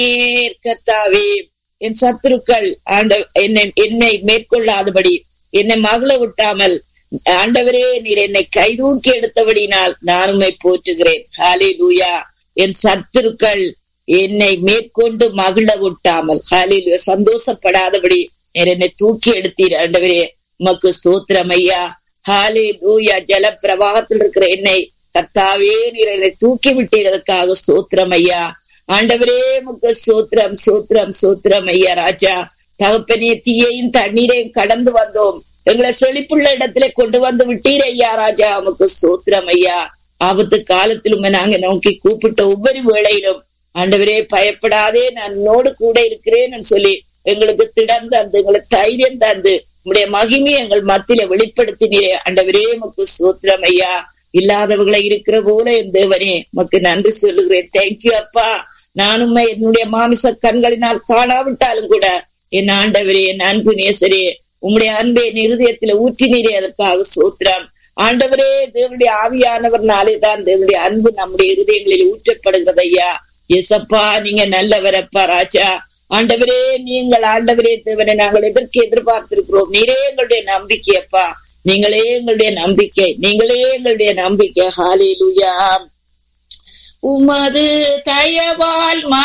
நீர் கத்தாவே என் சத்துருக்கள் ஆண்ட என்னை என்னை மேற்கொள்ளாதபடி என்னை மகள விட்டாமல் ஆண்டவரே நீர் என்னை கைதூக்கி எடுத்தபடினால் நான் உம்மை போற்றுகிறேன் ஹாலே லூயா என் சத்துருக்கள் என்னை மேற்கொண்டு மகிழ விட்டாமல் ஹாலில் சந்தோஷப்படாதபடி நீர் என்னை தூக்கி எடுத்தீர் ஆண்டவரே உமக்கு ஸ்தோத்திரம் ஐயா ஹாலே லூயா ஜல பிரவாகத்தில் இருக்கிற என்னை கத்தாவே நீர் என்னை தூக்கி விட்டீரதுக்காக சோத்திரம் ஐயா ஆண்டவரே முக்க சோத்திரம் சோத்திரம் சோத்திரம் ஐயா ராஜா தகப்பனே தீயையும் தண்ணீரையும் கடந்து வந்தோம் எங்களை செழிப்புள்ள இடத்துல கொண்டு வந்து விட்டீர் ஐயா ராஜா உமக்கு சோத்திரம் ஐயா ஆபத்து காலத்திலும் நாங்க நோக்கி கூப்பிட்ட ஒவ்வொரு வேளையிலும் ஆண்டவரே பயப்படாதே நான் உன்னோடு கூட இருக்கிறேன்னு சொல்லி எங்களுக்கு திடம் தந்து எங்களுக்கு தைரியம் தந்து உங்களுடைய மகிமை எங்கள் மத்தியில வெளிப்படுத்தினீரே ஆண்டவரே உமக்கு சோத்திரம் ஐயா இல்லாதவர்களை இருக்கிற போல என் தேவனே உமக்கு நன்றி சொல்லுகிறேன் தேங்க்யூ அப்பா நானும் என்னுடைய மாமிச கண்களினால் காணாவிட்டாலும் கூட என் ஆண்டவரே என் அன்பு நேசரே உம்முடைய அன்பை இருதயத்துல ஊற்றினீரே அதற்காக சோத்திரம் ஆண்டவரே தேவனுடைய ஆவியானவர்னாலே தான் தேவனுடைய அன்பு நம்முடைய இருதயங்களில் ஊற்றப்படுகிறது ஐயா எசப்பா நீங்க நல்லவரப்பா ராஜா ஆண்டவரே நீங்கள் ஆண்டவரே தேவனை நாங்கள் எதற்கு எதிர்பார்த்திருக்கிறோம் நீரே எங்களுடைய நம்பிக்கை அப்பா நீங்களே எங்களுடைய நம்பிக்கை நீங்களே எங்களுடைய நம்பிக்கை ஹாலேலுயா உமது தயவால்